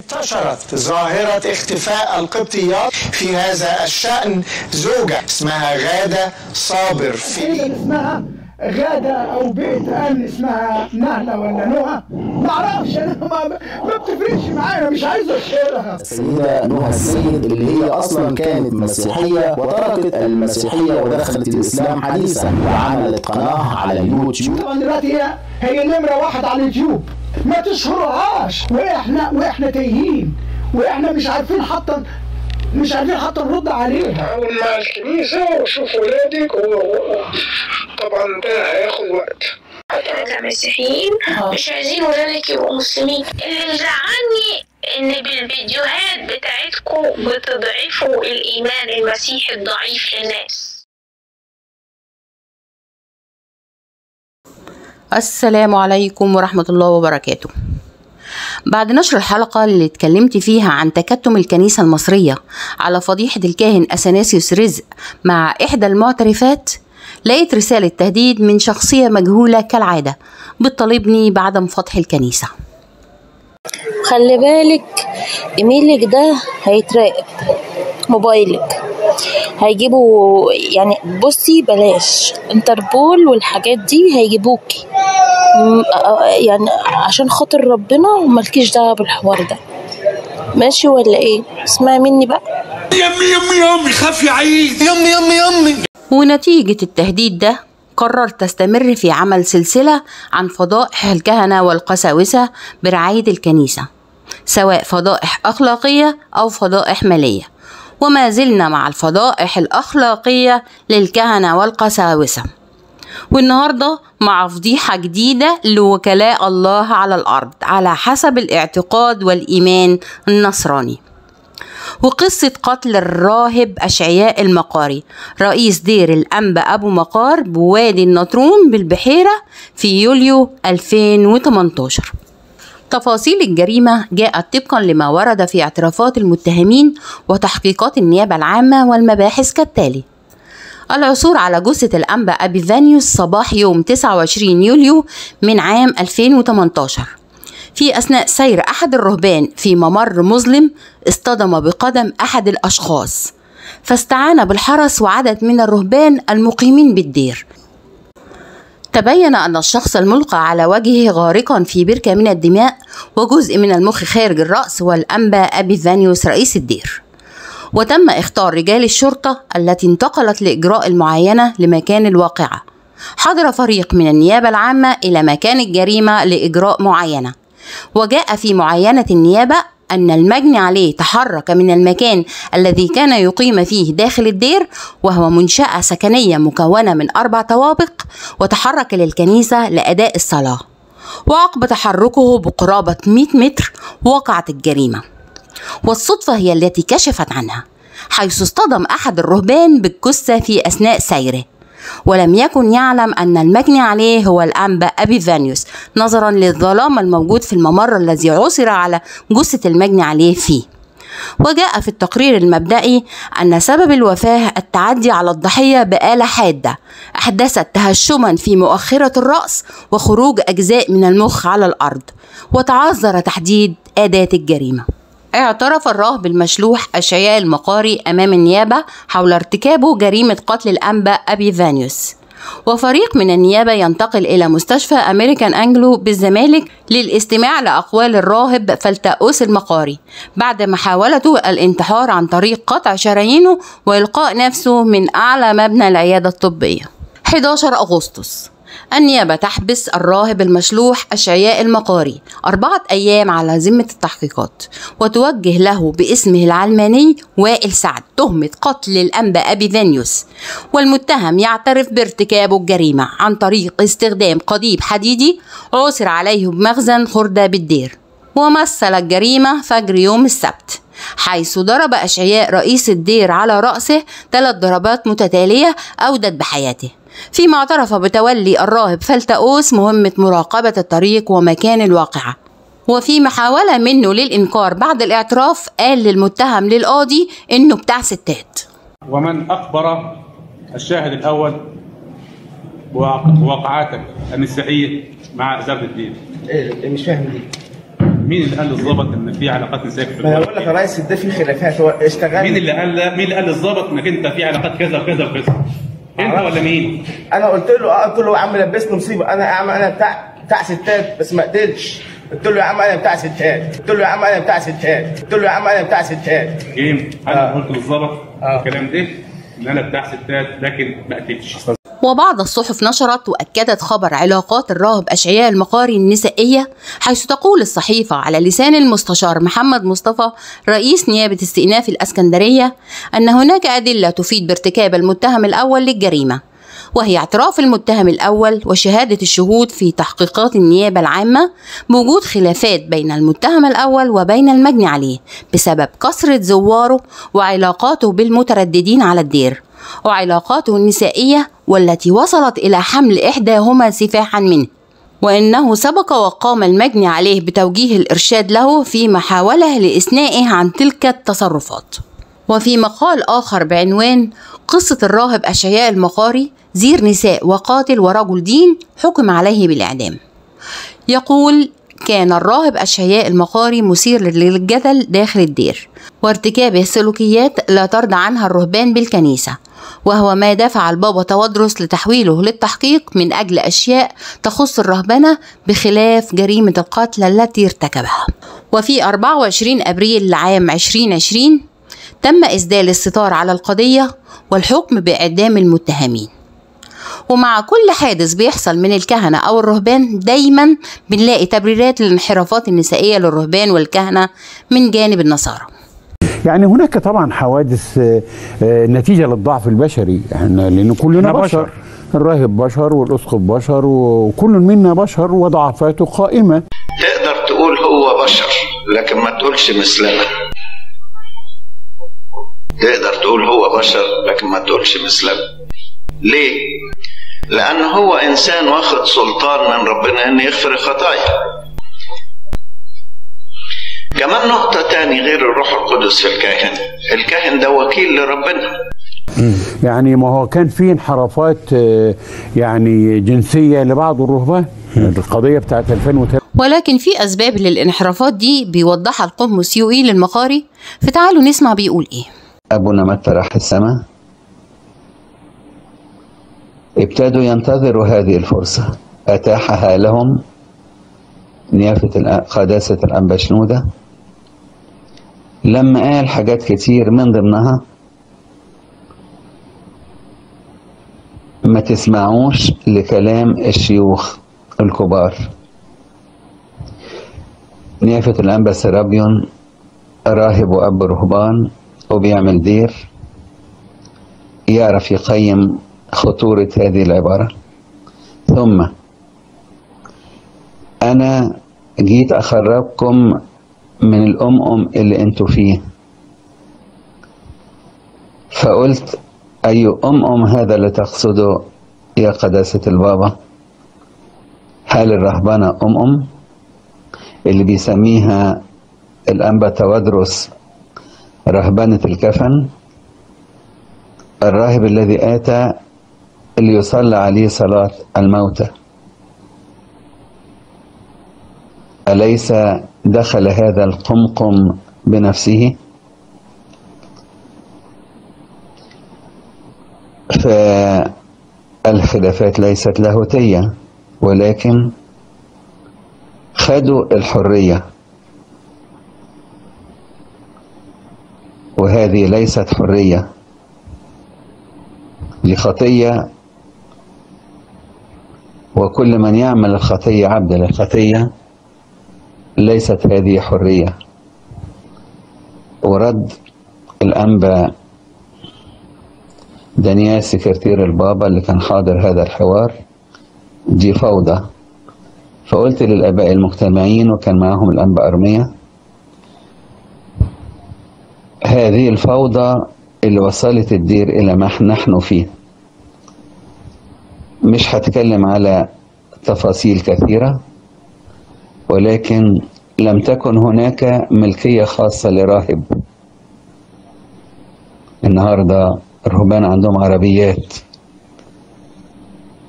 انتشرت ظاهرة اختفاء القبطيات في هذا الشأن زوجة اسمها غادة صابر في تقريبا اسمها غادة أو بيت أمن اسمها نهلة ولا نهى معرفش أنا ما, ما بتفرقش معايا مش عايز أشهرها السيدة نهى السيد اللي هي أصلا كانت مسيحية وتركت المسيحية ودخلت الإسلام حديثا وعملت قناة على اليوتيوب طبعا دلوقتي هي هي نمرة واحد على اليوتيوب ما تشهرهاش وإحنا وإحنا تايهين وإحنا مش عارفين حتى مش عارفين حتى نرد عليها حاول مع الكنيسة وشوف ولادك وطبعا ده هياخد وقت احنا كمسيحيين مش عايزين ولادك يبقوا مسلمين اللي مزعلني ان بالفيديوهات بتاعتكم بتضعفوا الايمان المسيحي الضعيف للناس السلام عليكم ورحمة الله وبركاته بعد نشر الحلقة اللي اتكلمت فيها عن تكتم الكنيسة المصرية على فضيحة الكاهن أثناسيوس رزق مع إحدى المعترفات لقيت رسالة تهديد من شخصية مجهولة كالعادة بتطالبني بعدم فتح الكنيسة خلي بالك ايميلك ده هيتراقب موبايلك هيجيبوا يعني بصي بلاش انتربول والحاجات دي هيجيبوكي م- آه، يعني عشان خاطر ربنا مالكيش دعوة بالحوار ده ماشي ولا ايه اسمعي مني بقى يمي يمي يمي خاف يعيد يمي يمي يمي ونتيجة التهديد ده قررت أستمر في عمل سلسلة عن فضائح الكهنة والقساوسة برعاية الكنيسة سواء فضائح أخلاقية أو فضائح مالية وما زلنا مع الفضائح الأخلاقية للكهنة والقساوسة والنهاردة مع فضيحة جديدة لوكلاء الله على الأرض على حسب الاعتقاد والإيمان النصراني وقصة قتل الراهب أشعياء المقاري رئيس دير الأنبا أبو مقار بوادي النطرون بالبحيرة في يوليو 2018 تفاصيل الجريمة جاءت طبقا لما ورد في اعترافات المتهمين وتحقيقات النيابة العامة والمباحث كالتالي العثور على جثة الأنبا أبيفانيوس صباح يوم 29 يوليو من عام 2018 في أثناء سير أحد الرهبان في ممر مظلم اصطدم بقدم أحد الأشخاص فاستعان بالحرس وعدد من الرهبان المقيمين بالدير تبين أن الشخص الملقى على وجهه غارقا في بركة من الدماء وجزء من المخ خارج الرأس والأنبا أبيفانيوس رئيس الدير وتم اختار رجال الشرطة التي انتقلت لإجراء المعاينة لمكان الواقعة حضر فريق من النيابة العامة إلى مكان الجريمة لإجراء معاينة وجاء في معاينة النيابة أن المجني عليه تحرك من المكان الذي كان يقيم فيه داخل الدير وهو منشأة سكنية مكونة من أربع طوابق وتحرك للكنيسة لأداء الصلاة وعقب تحركه بقرابة 100 متر وقعت الجريمة والصدفة هي التي كشفت عنها حيث اصطدم أحد الرهبان بالجثة في أثناء سيره ولم يكن يعلم أن المجني عليه هو الأنبا أبيفانيوس نظرا للظلام الموجود في الممر الذي عثر على جثة المجني عليه فيه وجاء في التقرير المبدئي أن سبب الوفاة التعدي على الضحية بآلة حادة أحدثت تهشما في مؤخرة الرأس وخروج أجزاء من المخ على الأرض وتعذر تحديد أداة الجريمة اعترف الراهب المشلوح أشعياء المقاري أمام النيابة حول ارتكابه جريمة قتل الأنبا أبي فانيوس وفريق من النيابة ينتقل إلى مستشفى أمريكان أنجلو بالزمالك للاستماع لأقوال الراهب فلتأوس المقاري بعد محاولته الانتحار عن طريق قطع شرايينه وإلقاء نفسه من أعلى مبنى العيادة الطبية 11 أغسطس النيابة تحبس الراهب المشلوح أشعياء المقاري أربعة أيام على ذمة التحقيقات وتوجه له باسمه العلماني وائل سعد تهمة قتل الأنبا أبي فانيوس والمتهم يعترف بارتكابه الجريمة عن طريق استخدام قضيب حديدي عثر عليه بمخزن خردة بالدير ومثل الجريمة فجر يوم السبت حيث ضرب أشعياء رئيس الدير على رأسه ثلاث ضربات متتالية أودت بحياته فيما اعترف بتولي الراهب فلتأوس مهمة مراقبة الطريق ومكان الواقعة وفي محاولة منه للإنكار بعد الاعتراف قال للمتهم للقاضي إنه بتاع ستات ومن أخبر الشاهد الأول بواقعاتك المسيحية مع إدارة الدين ايه مش فاهم دي مين اللي قال للظابط ان في علاقات نسائيه في ما انا البلد؟ بقول لك يا ريس ده في خلافات هو اشتغل مين اللي قال مين اللي قال للظابط انك انت في علاقات كذا وكذا وكذا؟ انت ولا مين؟ انا قلت له اه قلت له يا عم لبسني مصيبه انا يا عم انا بتاع بتاع ستات بس ما قدرتش قلت له يا عم انا بتاع ستات قلت له يا عم انا بتاع ستات قلت له يا عم انا بتاع ستات جيم انا قلت للظابط الكلام ده ان انا بتاع ستات لكن ما قتلتش وبعض الصحف نشرت وأكدت خبر علاقات الراهب أشعياء المقاري النسائية حيث تقول الصحيفة على لسان المستشار محمد مصطفى رئيس نيابة استئناف الأسكندرية أن هناك أدلة تفيد بارتكاب المتهم الأول للجريمة وهي اعتراف المتهم الأول وشهادة الشهود في تحقيقات النيابة العامة بوجود خلافات بين المتهم الأول وبين المجني عليه بسبب كثرة زواره وعلاقاته بالمترددين على الدير وعلاقاته النسائية والتي وصلت إلى حمل إحداهما سفاحا منه وإنه سبق وقام المجني عليه بتوجيه الإرشاد له في محاولة لإثنائه عن تلك التصرفات وفي مقال آخر بعنوان قصة الراهب أشعياء المقاري زير نساء وقاتل ورجل دين حكم عليه بالإعدام يقول كان الراهب أشعياء المقاري مثير للجدل داخل الدير وارتكابه سلوكيات لا ترضى عنها الرهبان بالكنيسة وهو ما دفع البابا تودرس لتحويله للتحقيق من أجل أشياء تخص الرهبنة بخلاف جريمة القتل التي ارتكبها وفي 24 أبريل عام 2020 تم إسدال الستار على القضية والحكم بإعدام المتهمين ومع كل حادث بيحصل من الكهنة أو الرهبان دايما بنلاقي تبريرات للانحرافات النسائية للرهبان والكهنة من جانب النصارى يعني هناك طبعا حوادث آه، آه، نتيجه للضعف البشري احنا لان كلنا إحنا بشر بشر. الراهب بشر والاسقف بشر وكل منا بشر وضعفاته قائمه تقدر تقول هو بشر لكن ما تقولش مثلنا تقدر تقول هو بشر لكن ما تقولش مثلنا ليه لان هو انسان واخد سلطان من ربنا ان يغفر الخطايا كمان نقطة تاني غير الروح القدس في الكاهن الكاهن ده وكيل لربنا يعني ما هو كان في انحرافات آه، يعني جنسيه لبعض الرهبان القضيه بتاعت 2003 ولكن في أسباب للانحرافات دي بيوضحها القمص يوئي للمقاري فتعالوا نسمع بيقول إيه أبونا متى راح السماء ابتدوا ينتظروا هذه الفرصة أتاحها لهم نيافة الأ- قداسة الأنبا شنودة لما قال حاجات كتير من ضمنها ما تسمعوش لكلام الشيوخ الكبار نيافة الأنبا سرابيون راهب وأب رهبان وبيعمل دير يعرف يقيم خطورة هذه العبارة ثم أنا جيت أخرجكم من الأم اللي انتوا فيه فقلت أي أم أم هذا اللي تقصده يا قداسة البابا هل الرهبنة أم أم اللي بيسميها الأنبا تودرس رهبنة الكفن الراهب الذي آتى ليصلى عليه صلاة الموتى أليس دخل هذا القمقم بنفسه فالخلافات ليست لاهوتية ولكن خدوا الحرية وهذه ليست حرية دي خطية وكل من يعمل الخطية عبد للخطية ليست هذه حرية ورد الأنبا دانيال سكرتير البابا اللي كان حاضر هذا الحوار دي فوضى فقلت للآباء المجتمعين وكان معهم الأنبا أرمية هذه الفوضى اللي وصلت الدير إلى ما نحن فيه مش هتكلم على تفاصيل كثيرة ولكن لم تكن هناك ملكية خاصة لراهب النهاردة الرهبان عندهم عربيات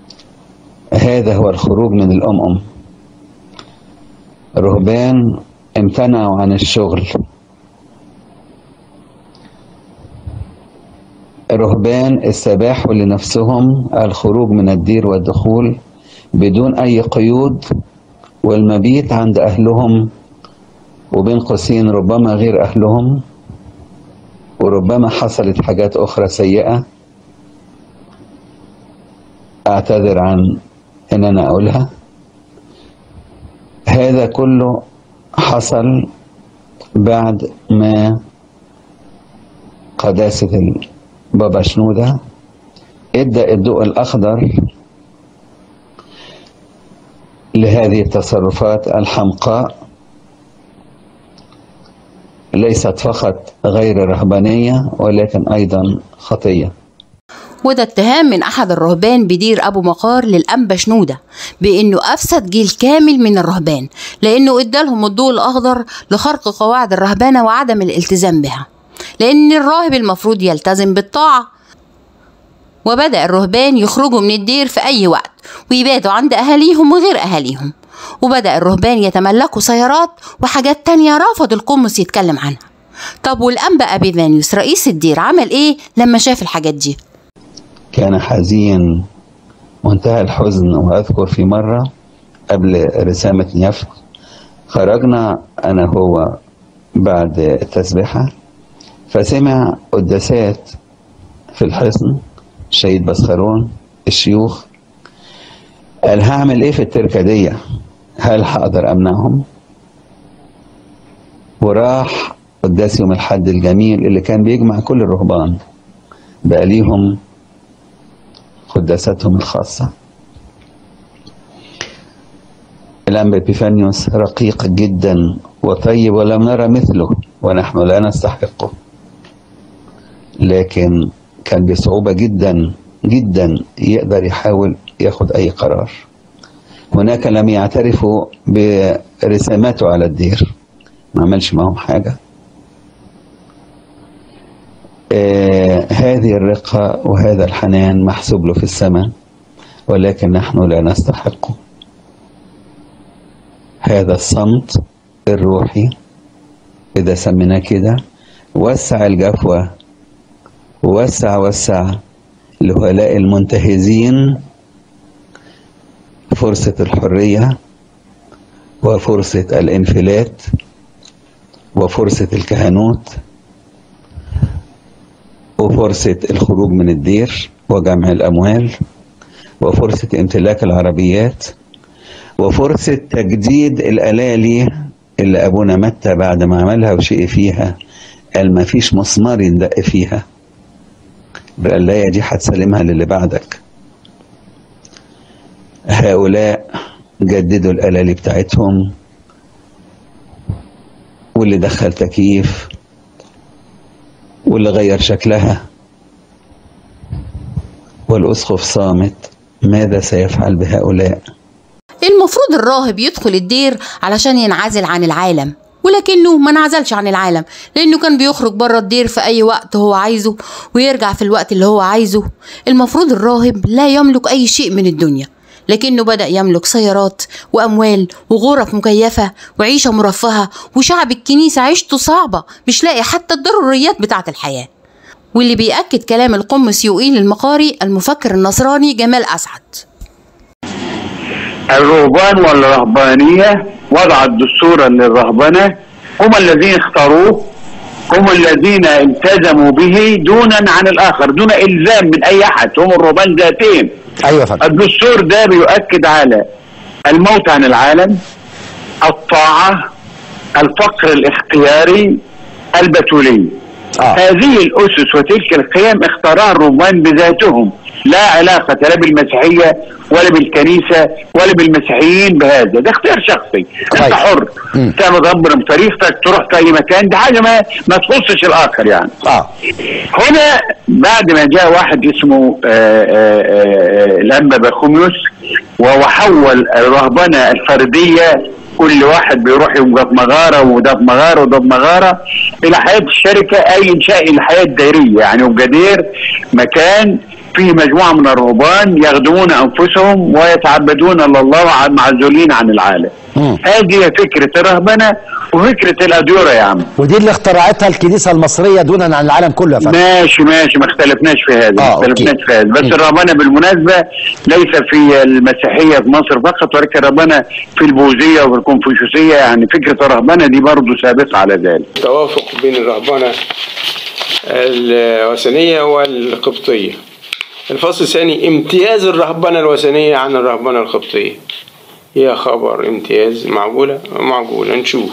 هذا هو الخروج من الأمم رهبان امتنعوا عن الشغل الرهبان استباحوا لنفسهم الخروج من الدير والدخول بدون أي قيود والمبيت عند أهلهم وبين قوسين ربما غير أهلهم وربما حصلت حاجات أخرى سيئة أعتذر عن إن أنا أقولها هذا كله حصل بعد ما قداسة بابا شنودة ادى الضوء الأخضر لهذه التصرفات الحمقاء ليست فقط غير رهبانية ولكن أيضا خطية وده اتهام من أحد الرهبان بدير أبو مقار للأنبا شنودة بإنه أفسد جيل كامل من الرهبان لأنه إدالهم الضوء الأخضر لخرق قواعد الرهبانة وعدم الالتزام بها لأن الراهب المفروض يلتزم بالطاعة وبدأ الرهبان يخرجوا من الدير في أي وقت ويباتوا عند أهاليهم وغير أهاليهم وبدأ الرهبان يتملكوا سيارات وحاجات تانية رفض القمص يتكلم عنها طب والأنبا أبيفانيوس رئيس الدير عمل إيه لما شاف الحاجات دي؟ كان حزين منتهى الحزن وأذكر في مرة قبل رسامة نيافت خرجنا أنا هو بعد التسبيحة فسمع قداسات في الحصن شهيد بسخرون الشيوخ قال هعمل ايه في التركة دي هل هقدر امنعهم وراح قداس يوم الحد الجميل اللي كان بيجمع كل الرهبان بقى ليهم قداساتهم الخاصة الأنبا بيفانيوس رقيق جدا وطيب ولم نرى مثله ونحن لا نستحقه لكن كان بصعوبة جدا جدا يقدر يحاول ياخد أي قرار هناك لم يعترفوا برساماته على الدير ما عملش معهم حاجة آه هذه الرقة وهذا الحنان محسوب له في السماء ولكن نحن لا نستحقه هذا الصمت الروحي إذا سميناه كده وسع الجفوة وسع وسع لهؤلاء المنتهزين فرصة الحرية وفرصة الانفلات وفرصة الكهنوت وفرصة الخروج من الدير وجمع الأموال وفرصة امتلاك العربيات وفرصة تجديد الألالي اللي أبونا متى بعد ما عملها وشقي فيها قال ما فيش مسمار يندق فيها القلاية دي هتسلمها للي بعدك هؤلاء جددوا الألالي بتاعتهم واللي دخل تكييف واللي غير شكلها والأسقف صامت ماذا سيفعل بهؤلاء المفروض الراهب يدخل الدير علشان ينعزل عن العالم ولكنه ما انعزلش عن العالم لانه كان بيخرج بره الدير في اي وقت هو عايزه ويرجع في الوقت اللي هو عايزه المفروض الراهب لا يملك اي شيء من الدنيا لكنه بدأ يملك سيارات وأموال وغرف مكيفة وعيشة مرفهة وشعب الكنيسة عيشته صعبة مش لاقي حتى الضروريات بتاعة الحياة واللي بيأكد كلام القمص يوئيل المقاري المفكر النصراني جمال أسعد الرهبان والرهبانية وضعت دستورا للرهبنة هم الذين اختاروه هم الذين التزموا به دونا عن الآخر دون إلزام من أي أحد هم الرهبان ذاتهم أيوة فندم الدستور ده بيؤكد على الموت عن العالم الطاعة الفقر الاختياري البتولي آه. هذه الأسس وتلك القيم اختارها الرهبان بذاتهم لا علاقة لا بالمسيحية ولا بالكنيسة ولا بالمسيحيين بهذا ده اختيار شخصي انت حر تعمل ربنا بطريقتك تروح في اي مكان دي حاجة ما ما تخصش الاخر يعني اه هنا بعد ما جاء واحد اسمه الانبا بخوميوس وهو حول الرهبنة الفردية كل واحد بيروح يبقى في مغارة وده في مغارة وده في مغارة إلى حياة الشركة أي إنشاء الحياة الدائرية يعني يبقى دير مكان فيه مجموعة من الرهبان يخدمون أنفسهم ويتعبدون لله معزولين عن العالم هذه فكرة الرهبنة وفكرة الأديرة يا عم ودي اللي اخترعتها الكنيسه المصريه دونا عن العالم كله يا فندم ماشي ماشي ما اختلفناش في هذا ما آه، أوكي. اختلفناش في هذا بس الرهبنه بالمناسبه ليس في المسيحيه في مصر فقط ولكن الرهبنه في البوذيه وفي الكونفوشيوسيه يعني فكره الرهبنه دي برضه سابقه على ذلك توافق بين الرهبنة الوثنية والقبطية الفصل الثاني امتياز الرهبنة الوثنية عن الرهبنة القبطية يا خبر امتياز معقولة معقولة نشوف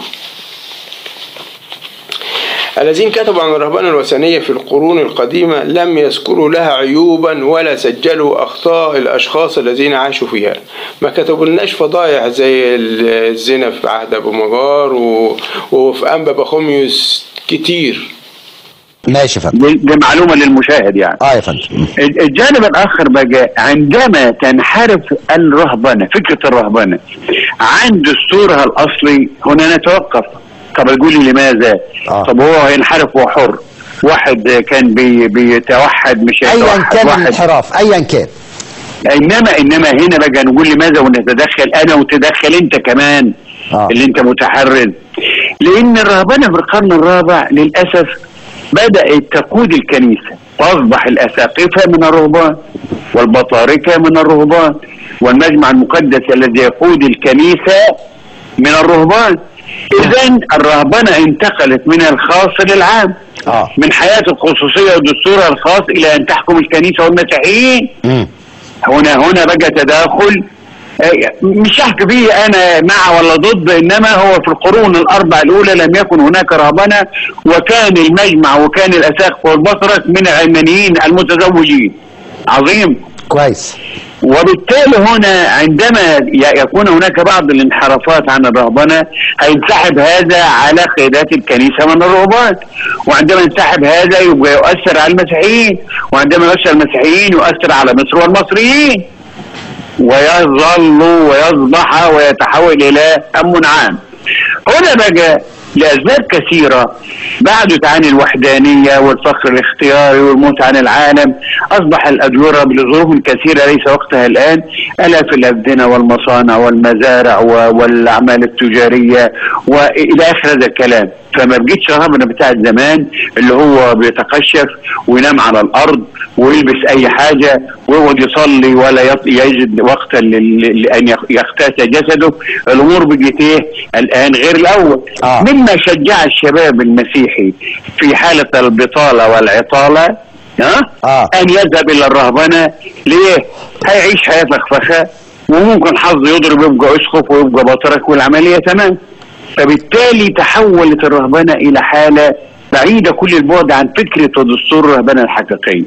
الذين كتبوا عن الرهبنة الوثنية في القرون القديمة لم يذكروا لها عيوبا ولا سجلوا أخطاء الأشخاص الذين عاشوا فيها ما كتبوا لناش فضايح زي الزنا في عهد أبو مجار و... وفي أنبا بخوميوس كتير ماشي يا فندم دي, دي معلومه للمشاهد يعني اه يا فندم الجانب الاخر بقى عندما تنحرف الرهبنه فكره الرهبنه عن دستورها الاصلي هنا نتوقف طب تقول لي لماذا؟ آه. طب هو هينحرف وهو حر واحد كان بي بيتوحد مش ايا هيتوحد كان واحد الانحراف ايا كان انما انما هنا بقى نقول لماذا ونتدخل انا وتدخل انت كمان آه. اللي انت متحرر لان الرهبنه في القرن الرابع للاسف بدات تقود الكنيسه واصبح الاساقفه من الرهبان والبطاركه من الرهبان والمجمع المقدس الذي يقود الكنيسه من الرهبان اذا الرهبنه انتقلت من الخاص للعام اه من حياه الخصوصيه ودستورها الخاص الى ان تحكم الكنيسه والمسيحيين مم. هنا هنا بقى تداخل آه، مش هحكي فيه انا مع ولا ضد انما هو في القرون الاربع الاولى لم يكن هناك رهبنه وكان المجمع وكان الاساقفه والبطرك من العلمانيين المتزوجين عظيم كويس وبالتالي هنا عندما ي- يكون هناك بعض الانحرافات عن الرهبنة هينسحب هذا على قيادات الكنيسة من الرهبان وعندما ينسحب هذا يبقى يؤثر على المسيحيين وعندما يؤثر على المسيحيين يؤثر على مصر والمصريين ويظل ويصبح ويتحول إلى أمن عام هنا بقى لأسباب كثيرة بعدت عن الوحدانية والفخر الاختياري والموت عن العالم أصبح الأديرة لظروف كثيرة ليس وقتها الآن ألا في الأبدنة والمصانع والمزارع و- والأعمال التجارية وإلى آخر هذا الكلام فما بقتش رهبنا بتاع زمان اللي هو بيتقشف وينام على الأرض ويلبس أي حاجة ويقعد يصلي ولا يط- يجد وقتا لل- لأن يخ- يختاس جسده الأمور بقت إيه الآن غير الأول آه. مما شجع الشباب المسيحي في حالة البطالة والعطالة ها؟ آه. أن يذهب إلى الرهبنة ليه؟ هيعيش حياة فخفخة وممكن حظ يضرب يبقى أسقف ويبقى بطرك والعملية تمام فبالتالي تحولت الرهبنة إلى حالة بعيدة كل البعد عن فكرة ودستور الرهبنة الحقيقية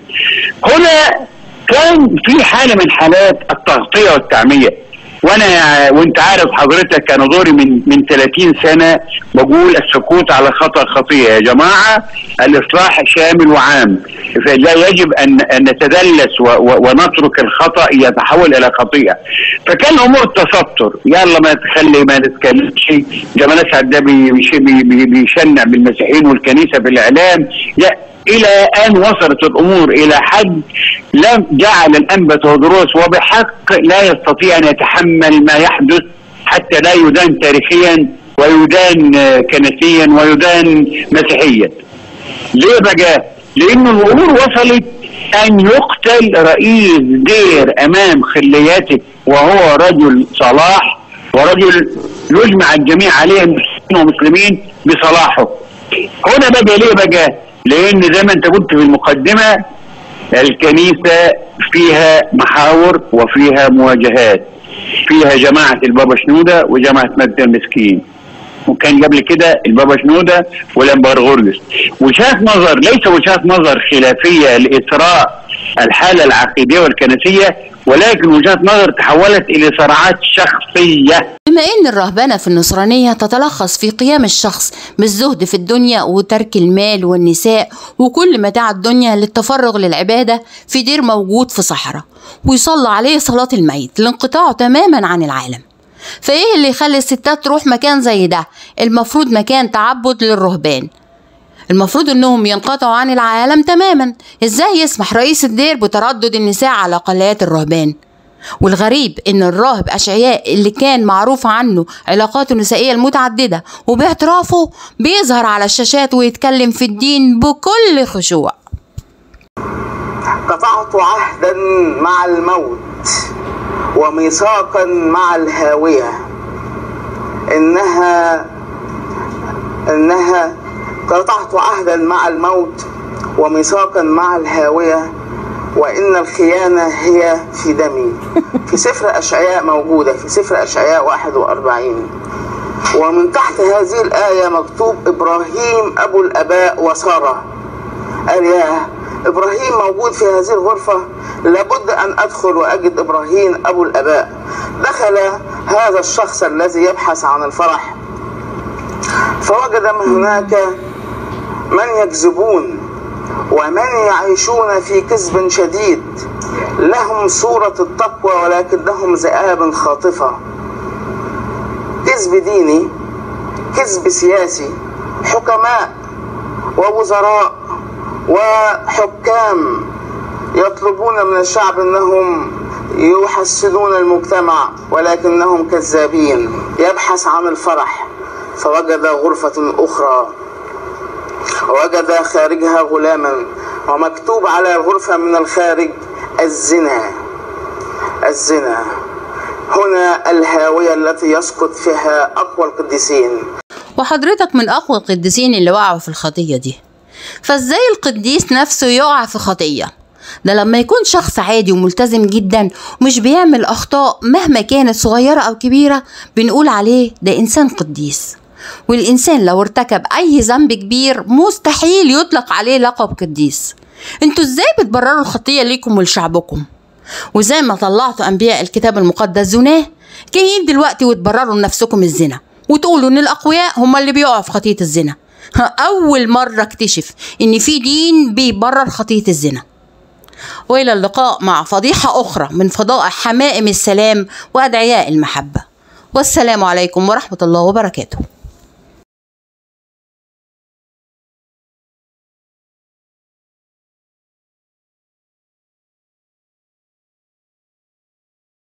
هنا كان في حالة من حالات التغطية والتعمية وانا وانت عارف حضرتك كان دوري من من 30 سنه بقول السكوت على خطا خطيئه يا جماعه الاصلاح شامل وعام فلا يجب ان ان نتدلس و- و- ونترك الخطا يتحول الى خطيئه فكان امور التستر يلا ما تخلي ما نتكلمش جمال اسعد ده بي- بيش- بي- بي- بيشنع بالمسيحيين والكنيسه بالاعلام يا الى ان وصلت الامور الى حد لم جعل الانبا تودروس وبحق لا يستطيع ان يتحمل ما يحدث حتى لا يدان تاريخيا ويدان آه، كنسيا ويدان مسيحيا ليه بقى؟ لأن الأمور وصلت أن يقتل رئيس دير أمام خلياته وهو رجل صلاح ورجل يجمع الجميع عليه المسلمين ومسلمين بصلاحه هنا بقى ليه بقى؟ لأن زي ما أنت قلت في المقدمة الكنيسة فيها محاور وفيها مواجهات فيها جماعة البابا شنودة وجماعة مجد المسكين وكان قبل كده البابا شنودة والانبا غرغس وجهات نظر ليس وجهات نظر خلافية لإثراء الحالة العقيدية والكنسية ولكن وجهات نظر تحولت إلى صراعات شخصية بما ان الرهبنه في النصرانيه تتلخص في قيام الشخص بالزهد في الدنيا وترك المال والنساء وكل متاع الدنيا للتفرغ للعباده في دير موجود في صحراء ويصلى عليه صلاه الميت لانقطاعه تماما عن العالم فايه اللي يخلي الستات تروح مكان زي ده المفروض مكان تعبد للرهبان المفروض انهم ينقطعوا عن العالم تماما ازاي يسمح رئيس الدير بتردد النساء على قلايات الرهبان والغريب ان الراهب اشعياء اللي كان معروف عنه علاقاته النسائيه المتعدده وباعترافه بيظهر على الشاشات ويتكلم في الدين بكل خشوع قطعت عهدا مع الموت وميثاقا مع الهاوية إنها إنها قطعت عهدا مع الموت وميثاقا مع الهاوية وإن الخيانة هي في دمي في سفر أشعياء موجودة في سفر أشعياء 41 ومن تحت هذه الآية مكتوب إبراهيم أبو الآباء وسارة قال ياه إبراهيم موجود في هذه الغرفة لابد أن أدخل وأجد إبراهيم أبو الآباء دخل هذا الشخص الذي يبحث عن الفرح فوجد من هناك من يكذبون ومن يعيشون في كذب شديد لهم صورة التقوى ولكنهم ذئاب خاطفة كذب ديني كذب سياسي حكماء ووزراء وحكام يطلبون من الشعب انهم يحسنون المجتمع ولكنهم كذابين يبحث عن الفرح فوجد غرفة أخرى ووجد خارجها غلاما ومكتوب على الغرفة من الخارج الزنا الزنا هنا الهاوية التي يسقط فيها أقوى القديسين وحضرتك من أقوى القديسين اللي وقعوا في الخطية دي فازاي القديس نفسه يقع في خطية ده لما يكون شخص عادي وملتزم جدا ومش بيعمل أخطاء مهما كانت صغيرة أو كبيرة بنقول عليه ده إنسان قديس والإنسان لو ارتكب أي ذنب كبير مستحيل يطلق عليه لقب قديس انتوا ازاي بتبرروا الخطية ليكم ولشعبكم وزي ما طلعتوا أنبياء الكتاب المقدس زناه جايين دلوقتي وتبرروا لنفسكم الزنا وتقولوا إن الأقوياء هم اللي بيقعوا في خطية الزنا أول مرة اكتشف إن في دين بيبرر خطية الزنا وإلى اللقاء مع فضيحة أخرى من فضائح حمائم السلام وأدعياء المحبة والسلام عليكم ورحمة الله وبركاته